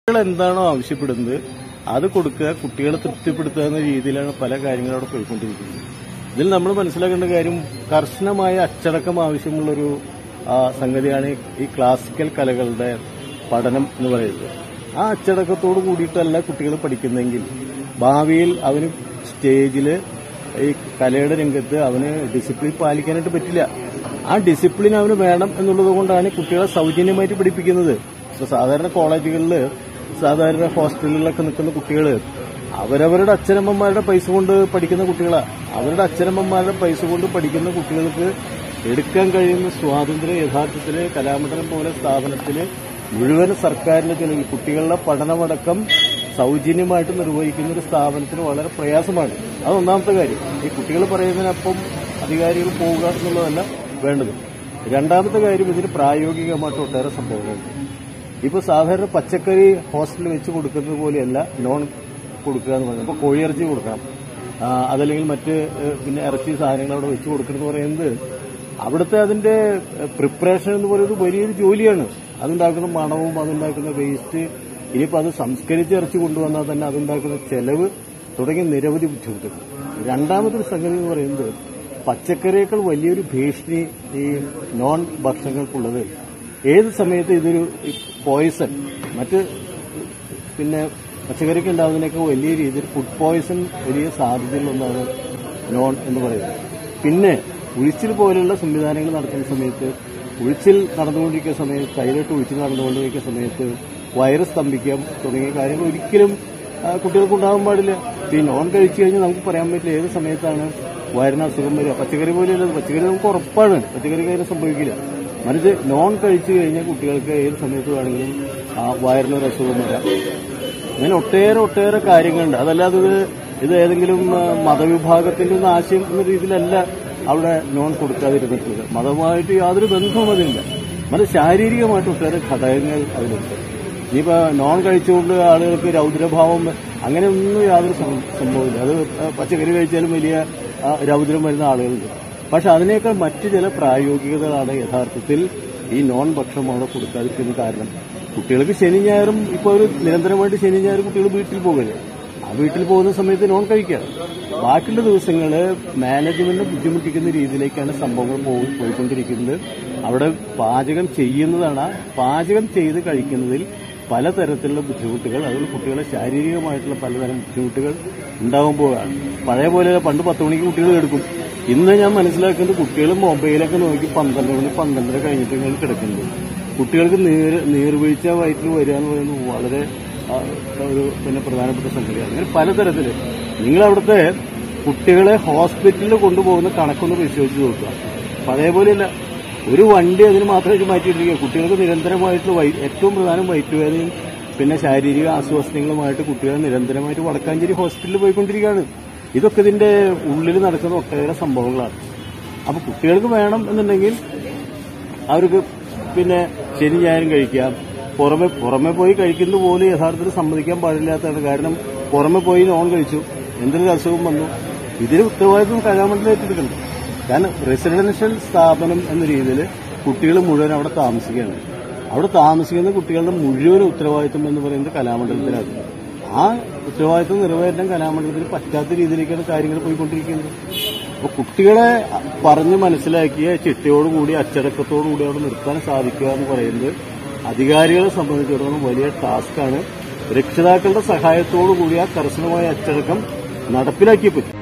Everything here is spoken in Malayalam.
കുട്ടികൾ എന്താണോ ആവശ്യപ്പെടുന്നത് അത് കൊടുക്കുക കുട്ടികളെ തൃപ്തിപ്പെടുത്തുക എന്ന രീതിയിലാണ് പല കാര്യങ്ങളും അവിടെ പോയിക്കൊണ്ടിരിക്കുന്നത് ഇതിൽ നമ്മൾ മനസ്സിലാക്കേണ്ട കാര്യം കർശനമായ അച്ചടക്കം ആവശ്യമുള്ളൊരു ആ, സംഗതിയാണ് ഈ ക്ലാസിക്കൽ കലകളുടെ പഠനം എന്ന് പറയുന്നത് ആ അച്ചടക്കത്തോട് കൂടിയിട്ടല്ല കുട്ടികൾ പഠിക്കുന്നെങ്കിൽ ഭാവിയിൽ അവന് സ്റ്റേജിൽ ഈ കലയുടെ രംഗത്ത് അവന് ഡിസിപ്ലിൻ പാലിക്കാനായിട്ട് പറ്റില്ല ആ ഡിസിപ്ലിൻ അവന് വേണം എന്നുള്ളത് കൊണ്ടാണ് കുട്ടികളെ സൗജന്യമായിട്ട് പഠിപ്പിക്കുന്നത് ഇപ്പൊ സാധാരണ കോളേജുകളിൽ സാധാരണ ഹോസ്റ്റലുകളിലൊക്കെ നിൽക്കുന്ന കുട്ടികൾ അവരവരുടെ അച്ഛനമ്മമാരുടെ പൈസ കൊണ്ട് പഠിക്കുന്ന കുട്ടികളാ അവരുടെ അച്ഛനമ്മമാരുടെ പൈസ കൊണ്ട് പഠിക്കുന്ന കുട്ടികൾക്ക് എടുക്കാൻ കഴിയുന്ന സ്വാതന്ത്ര്യം യഥാർത്ഥത്തിൽ കലാമണ്ഡലം പോലെ സ്ഥാപനത്തിൽ മുഴുവൻ സർക്കാരിന്റെ ചെലവിൽ കുട്ടികളുടെ പഠനമടക്കം സൗജന്യമായിട്ട് നിർവഹിക്കുന്ന ഒരു സ്ഥാപനത്തിന് വളരെ പ്രയാസമാണ് അത് ഒന്നാമത്തെ കാര്യം ഈ കുട്ടികൾ പറയുന്നതിനപ്പം അധികാരികൾ പോവുക എന്നുള്ളതല്ല വേണ്ടത് രണ്ടാമത്തെ കാര്യം ഇതിന് പ്രായോഗികമായിട്ട് ഒട്ടേറെ സംഭവങ്ങളുണ്ട് ഇപ്പൊ സാധാരണ പച്ചക്കറി ഹോസ്റ്റലിൽ വെച്ച് കൊടുക്കുന്നത് പോലെയല്ല നോൺ കൊടുക്കുക എന്ന് പറയുന്നത് ഇപ്പൊ കോഴിയിറച്ചി കൊടുക്കാം ആ, അതല്ലെങ്കിൽ മറ്റ് ഏഹ്, പിന്നെ ഇറച്ചി സാധനങ്ങൾ അവിടെ വെച്ച് കൊടുക്കുന്നത് പറയുന്നത് അവിടുത്തെ അതിന്റെ പ്രിപ്പറേഷൻ എന്ന് പറയുന്നത് വലിയൊരു ജോലിയാണ് അതുണ്ടാക്കുന്ന മണവും അതുണ്ടാക്കുന്ന വേസ്റ്റ് ഇനിയിപ്പോൾ അത് സംസ്കരിച്ച് ഇറച്ചി കൊണ്ടുവന്നാൽ തന്നെ അതുണ്ടാക്കുന്ന ചെലവ് തുടങ്ങിയ നിരവധി ബുദ്ധിമുട്ടുകൾ രണ്ടാമതൊരു സംഗതി എന്ന് പറയുന്നത് പച്ചക്കറിയേക്കാൾ വലിയൊരു ഭീഷണി ഈ നോൺ ഭക്ഷണങ്ങൾക്കുള്ളത് ഏത് സമയത്ത് ഇതൊരു പോയിസൺ മറ്റ് പിന്നെ പച്ചക്കറിക്ക് ഉണ്ടാകുന്നതിനൊക്കെ വലിയ രീതിയിൽ ഫുഡ് പോയിസൺ വലിയ സാധ്യതകളൊന്നാണ് നോൺ എന്ന് പറയുന്നത് പിന്നെ ഉഴിച്ചിൽ പോലുള്ള സംവിധാനങ്ങൾ നടത്തുന്ന സമയത്ത് ഉഴിച്ചിൽ നടന്നുകൊണ്ടിരിക്കുന്ന സമയത്ത് കയ്യിലിട്ട് ഉഴിച്ചിൽ നടന്നുകൊണ്ടിരിക്കുന്ന സമയത്ത് വയറ് സ്തംഭിക്കാം തുടങ്ങിയ കാര്യങ്ങൾ ഒരിക്കലും ആ, കുട്ടികൾക്ക് ഉണ്ടാകാൻ പാടില്ല ഈ നോൺ കഴിച്ചു കഴിഞ്ഞാൽ നമുക്ക് പറയാൻ പറ്റില്ല ഏത് സമയത്താണ് വയറിന് അസുഖം വരിക പച്ചക്കറി പോലെയല്ല പച്ചക്കറി നമുക്ക് ഉറപ്പാണ് പച്ചക്കറി കാര്യം സംഭവിക്കില്ല മറിച്ച് നോൺ കഴിച്ചു കഴിഞ്ഞാൽ കുട്ടികൾക്ക് ഏത് സമയത്ത് വേണമെങ്കിലും ആ വയറിനൊരു അസുഖം വരാം അങ്ങനെ ഒട്ടേറെ ഒട്ടേറെ കാര്യങ്ങളുണ്ട് അതല്ലാതെ ഇത് ഇത് ഏതെങ്കിലും ആ, മതവിഭാഗത്തിന്റെ ഒന്ന് ആശയം എന്ന രീതിയിലല്ല അവിടെ നോൺ കൊടുക്കാതിരുന്നിട്ടുള്ളത് മതവുമായിട്ട് യാതൊരു ബന്ധവും അതില്ല മറിച്ച് ശാരീരികമായിട്ട് ഒട്ടേറെ ഘടകങ്ങൾ അതിലുണ്ട് ഇനിയിപ്പോ നോൺ കഴിച്ചുകൊണ്ട് ആളുകൾക്ക് രൗദ്രഭാവം അങ്ങനെയൊന്നും യാതൊരു സം- സംഭവമില്ല അത് പച്ചക്കറി കഴിച്ചാലും വലിയ ആ, രൗദ്രം വരുന്ന ആളുകളുണ്ട് പക്ഷെ അതിനേക്കാൾ മറ്റ് ചില പ്രായോഗികതകളാണ് യഥാർത്ഥത്തിൽ ഈ നോൺ ഭക്ഷണം അവിടെ കൊടുക്കാതിരിക്കുന്ന കാരണം കുട്ടികൾക്ക് ശനി ഞായറും ഇപ്പോൾ ഒരു നിരന്തരമായിട്ട് ശനി ഞായറും കുട്ടികൾ വീട്ടിൽ പോകല്ലേ ആ വീട്ടിൽ പോകുന്ന സമയത്ത് നോൺ കഴിക്കുക ബാക്കിയുള്ള ദിവസങ്ങള് മാനേജ്മെന്റ് ബുദ്ധിമുട്ടിക്കുന്ന രീതിയിലേക്കാണ് സംഭവങ്ങൾ പോയി- പോയിക്കൊണ്ടിരിക്കുന്നത് അവിടെ പാചകം ചെയ്യുന്നതാണ് ആ പാചകം ചെയ്ത് കഴിക്കുന്നതിൽ പലതരത്തിലുള്ള ബുദ്ധിമുട്ടുകൾ അതുകൊണ്ട് കുട്ടികളെ ശാരീരികമായിട്ടുള്ള പലതരം ബുദ്ധിമുട്ടുകൾ ഉണ്ടാകുമ്പോഴാണ് പഴയ പോലെ പണ്ട് പത്ത് മണിക്ക് കുട്ടികൾ എടുക്കും ഇന്ന് ഞാൻ മനസ്സിലാക്കുന്നത് കുട്ടികൾ മൊബൈലൊക്കെ നോക്കി പന്ത്രണ്ട് മണി പന്ത്രണ്ടര കഴിഞ്ഞിട്ട് ഇങ്ങനെ കിടക്കുന്നത് കുട്ടികൾക്ക് നീർ നീർവീഴ്ച വയറ്റിൽ വരിക എന്ന് പറയുന്നത് വളരെ ആ, ഒരു പിന്നെ പ്രധാനപ്പെട്ട സംഗതിയാണ് അങ്ങനെ പലതരത്തില് നിങ്ങൾ അവിടുത്തെ കുട്ടികളെ ഹോസ്പിറ്റലിൽ കൊണ്ടുപോകുന്ന കണക്കൊന്ന് പരിശോധിച്ച് നോക്കുക പഴയ പോലെയല്ല ഒരു വണ്ടി അതിന് മാത്രമായിട്ട് മാറ്റിയിട്ടിരിക്കുക കുട്ടികൾക്ക് നിരന്തരമായിട്ടുള്ള വൈ ഏറ്റവും പ്രധാനം വയറ്റുവേദനയും പിന്നെ ശാരീരിക അസ്വസ്ഥങ്ങളുമായിട്ട് കുട്ടികൾ നിരന്തരമായിട്ട് വടക്കാഞ്ചേരി ഹോസ്പിറ്റലിൽ പോയിക്കൊണ്ടിരിക്കുകയാണ് ഇതൊക്കെ ഇതിന്റെ ഉള്ളിൽ നടക്കുന്ന ഒട്ടേറെ സംഭവങ്ങളാണ് അപ്പൊ കുട്ടികൾക്ക് വേണം എന്നുണ്ടെങ്കിൽ അവർക്ക് പിന്നെ ശനി ഞായറും കഴിക്കാം പുറമെ പുറമെ പോയി കഴിക്കുന്നത് പോലും യഥാർത്ഥത്തിൽ സമ്മതിക്കാൻ പാടില്ലാത്തതാണ് കാരണം പുറമെ പോയി നോൺ കഴിച്ചു എന്തെങ്കിലും അസുഖം വന്നു ഇതിന് ഉത്തരവാദിത്വം കലാമണ്ഡലം ഏറ്റെടുക്കണം കാരണം റെസിഡൻഷ്യൽ സ്ഥാപനം എന്ന രീതിയിൽ കുട്ടികൾ മുഴുവൻ അവിടെ താമസിക്കുകയാണ് അവിടെ താമസിക്കുന്ന കുട്ടികളുടെ മുഴുവൻ ഉത്തരവാദിത്വം എന്ന് പറയുന്നത് കലാമണ്ഡലത്തിലാണ് ആ ഉത്തരവാദിത്വം നിറവേറ്റാൻ കലാമണ്ഡലത്തിന് പറ്റാത്ത രീതിയിലേക്കാണ് കാര്യങ്ങൾ പോയിക്കൊണ്ടിരിക്കുന്നത് അപ്പൊ കുട്ടികളെ പറഞ്ഞ് മനസ്സിലാക്കിയ ചിട്ടയോടുകൂടി അച്ചടക്കത്തോടുകൂടി അവിടെ നിർത്താൻ സാധിക്കുക എന്ന് പറയുന്നത് അധികാരികളെ സംബന്ധിച്ചിടത്തോളം വലിയ ടാസ്ക്കാണ് രക്ഷിതാക്കളുടെ സഹായത്തോടു കൂടി ആ കർശനമായ അച്ചടക്കം നടപ്പിലാക്കിയേ പറ്റും